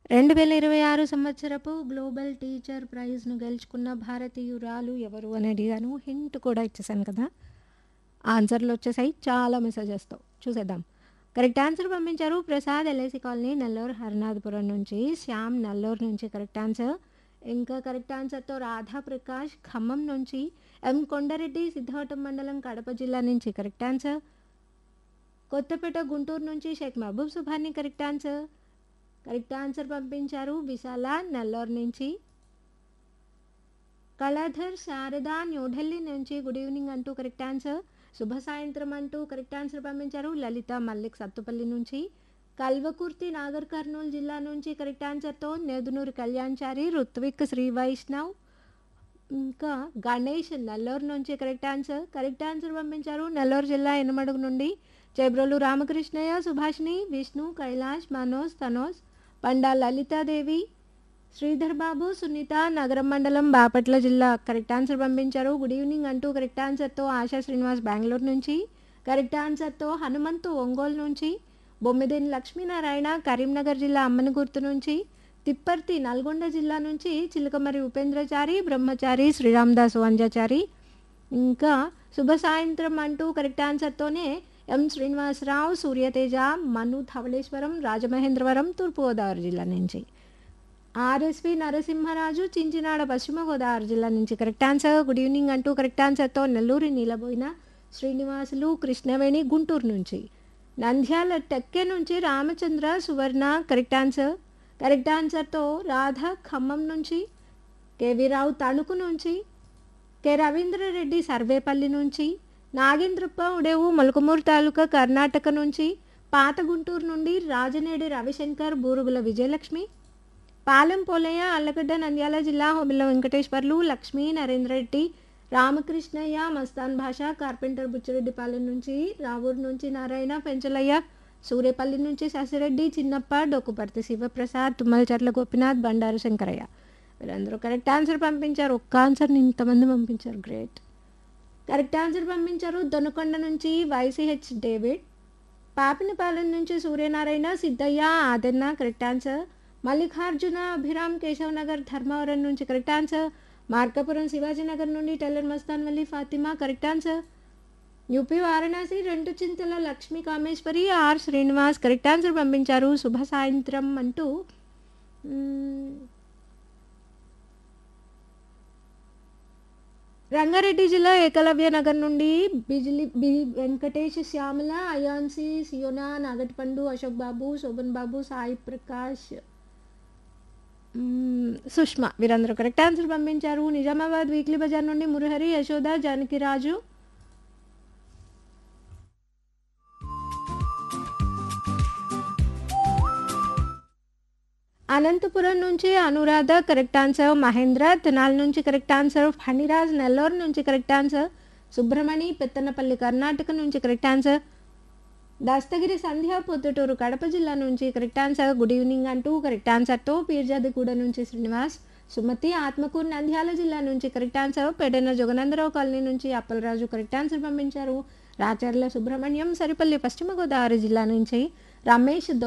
2026 సంవత్సరపు global teacher ప్రైజ్‌ను గెలుచుకున్న భారతీయురాలు ఎవరు అని అడిగాను. హింట్ కూడా ఇచ్చేసాను కదా! ఆన్సర్‌లొచ్చేసాయి చాలా మెసేజెస్‌తో. చూసేద్దాం. కరెక్ట్ ఆన్సర్ పంపించారు ప్రసాద్ ఎల్ఐసి కాలనీ నెల్లూరు హరినాథపురం నుంచి, శ్యామ్ నెల్లూరు నుంచి కరెక్ట్ ఆన్సర్. ఇంకా కరెక్ట్ ఆన్సర్‌తో రాధా ప్రకాష్ ఖమ్మం నుంచి, ఎం కొండారెడ్డి సిద్ధావటం మండలం కడప జిల్లా నుంచి కరెక్ట్ ఆన్సర్. కొత్తపేట గుంటూరు నుంచి Shaik Mahaboob Subhani correct answer. Correct answer పంపించారు విశాల నెల్లూరు నుంచి. కళాధర్ శారద న్యూఢిల్లీ నుంచి గుడ్ ఈవినింగ్ అంటూ కరెక్ట్ ఆన్సర్. శుభ సాయంత్రం అంటూ కరెక్ట్ ఆన్సర్ పంపించారు లలిత మల్లిక్ సత్తుపల్లి నుంచి. కల్వకుర్తి నాగర్ కర్నూలు జిల్లా నుంచి కరెక్ట్ ఆన్సర్‌తో నేదునూరి కళ్యాణ్చారి, రుత్విక్ శ్రీ వైష్ణవ్. ఇంకా గణేష్ నెల్లూరు నుంచి కరెక్ట్ ఆన్సర్. కరెక్ట్ ఆన్సర్ పంపించారు నెల్లూరు జిల్లా ఎనమడుగు నుండి చేబ్రోలు రామకృష్ణయ్య, సుభాషిణి, విష్ణు, కైలాష్, మనోజ్, తనోజ్, పండా లలితాదేవి, శ్రీధర్ బాబు, సునీత నగరం మండలం బాపట్ల జిల్లా కరెక్ట్ ఆన్సర్ పంపించారు. గుడ్ ఈవినింగ్ అంటూ కరెక్ట్ ఆన్సర్‌తో ఆశా శ్రీనివాస్ బెంగుళూరు నుంచి. కరెక్ట్ ఆన్సర్‌తో హనుమంతు ఒంగోలు నుంచి. బొమ్మిదేని లక్ష్మీనారాయణ కరీంనగర్ జిల్లా అమ్మనగుర్తు నుంచి. తిప్పర్తి నల్గొండ జిల్లా నుంచి చిలకమర్రి ఉపేంద్రచారి, బ్రహ్మచారి, శ్రీరామదాసు వంజాచారి. ఇంకా శుభ సాయంత్రం అంటూ కరెక్ట్ ఆన్సర్‌తోనే ఎం శ్రీనివాసరావు, సూర్యతేజ, మను ధవళేశ్వరం, రాజమహేంద్రవరం తూర్పుగోదావరి జిల్లా నుంచి. ఆర్ఎస్వి నరసింహరాజు చించినాడ పశ్చిమ గోదావరి జిల్లా నుంచి కరెక్ట్ ఆన్సర్. గుడ్ ఈవినింగ్ అంటూ కరెక్ట్ ఆన్సర్‌తో నెల్లూరి నీలబోయిన శ్రీనివాసులు, కృష్ణవేణి గుంటూరు నుంచి. నంద్యాల టెక్కె నుంచి Ramachandra, Suvarna correct answer. Correct ఆన్సర్‌తో రాధ ఖమ్మం నుంచి. కెవి రావు తణుకు నుంచి. కె రవీంద్రరెడ్డి సర్వేపల్లి నుంచి. నాగేంద్రప్ప ఉడేవు మొలకమూరు తాలూకా కర్ణాటక నుంచి. పాత గుంటూరు నుండి రాజనేడి రవిశంకర్, బూరుగుల విజయలక్ష్మి. పాలెం పోలయ్య అల్లగడ్డ నంద్యాల జిల్లా హొబిల వెంకటేశ్వర్లు, లక్ష్మీ, నరేంద్రరెడ్డి, రామకృష్ణయ్య, మస్తాన్ భాష, కార్పెంటర్ బుచ్చిరెడ్డిపాలెం నుంచి, రావూరు నుంచి నారాయణ, పెంచలయ్య, సూరేపల్లి నుంచి శశిరెడ్డి, చిన్నప్ప, డొక్కుపర్తి శివప్రసాద్, తుమ్మలచర్ల గోపినాథ్, బండారు శంకరయ్య. వీరందరూ కరెక్ట్ ఆన్సర్ పంపించారు. ఒక్క ఆన్సర్‌ని ఇంతమంది పంపించారు గ్రేట్. కరెక్ట్ ఆన్సర్ పంపించారు దొనకొండ నుంచి వైసీహెచ్ డేవిడ్. పాపినిపాలెం నుంచి సూర్యనారాయణ, సిద్ధయ్య, ఆదెన్న కరెక్ట్ ఆన్సర్. మల్లికార్జున అభిరామ్ కేశవనగర్ ధర్మవరం నుంచి కరెక్ట్ ఆన్సర్. మార్కాపురం శివాజీనగర్ నుండి teller Mastan Valli Fatima correct answer. UP Varanasi రెండు Chintala Lakshmi Kameshwari, R Srinivas correct answer పంపించారు. శుభ సాయంత్రం అంటూ హ్మ్. రంగారెడ్డి జిల్లా ఏకలవ్య నగర్ నుండి బిజిలి బి వెంకటేష్, శ్యామల, అయాన్సి, సియోనా, నాగటిపండు, అశోక్ బాబు, శోభన్ బాబు, సాయి ప్రకాష్, హ్మ్. సుష్మ వీరందరూ కరెక్ట్ ఆన్సర్ పంపించారు. నిజామాబాద్ వీక్లీ బజార్ నుండి మురహరి, యశోద, జానకిరాజు. అనంతపురం నుంచి అనురాధ కరెక్ట్ ఆన్సర్. మహేంద్ర తెనాలి నుంచి కరెక్ట్ ఆన్సర్. ఫణిరాజ్ నెల్లూరు నుంచి కరెక్ట్ ఆన్సర్. సుబ్రమణి పెత్తనపల్లి కర్ణాటక నుంచి కరెక్ట్ ఆన్సర్. దస్తగిరి సంధ్య పొద్దుటూరు కడప జిల్లా నుంచి కరెక్ట్ ఆన్సర్. గుడ్ ఈవినింగ్ అంటూ కరెక్ట్ ఆన్సర్‌తో పీర్జాదిగూడ నుంచి శ్రీనివాస్, సుమతి ఆత్మకూరు నంద్యాల జిల్లా నుంచి correct answer. Pedena Joganandarao colony నుంచి అప్పలరాజు కరెక్ట్ ఆన్సర్ పంపించారు. రాచర్ల సుబ్రహ్మణ్యం సరిపల్లి పశ్చిమ గోదావరి జిల్లా నుంచి. రమేష్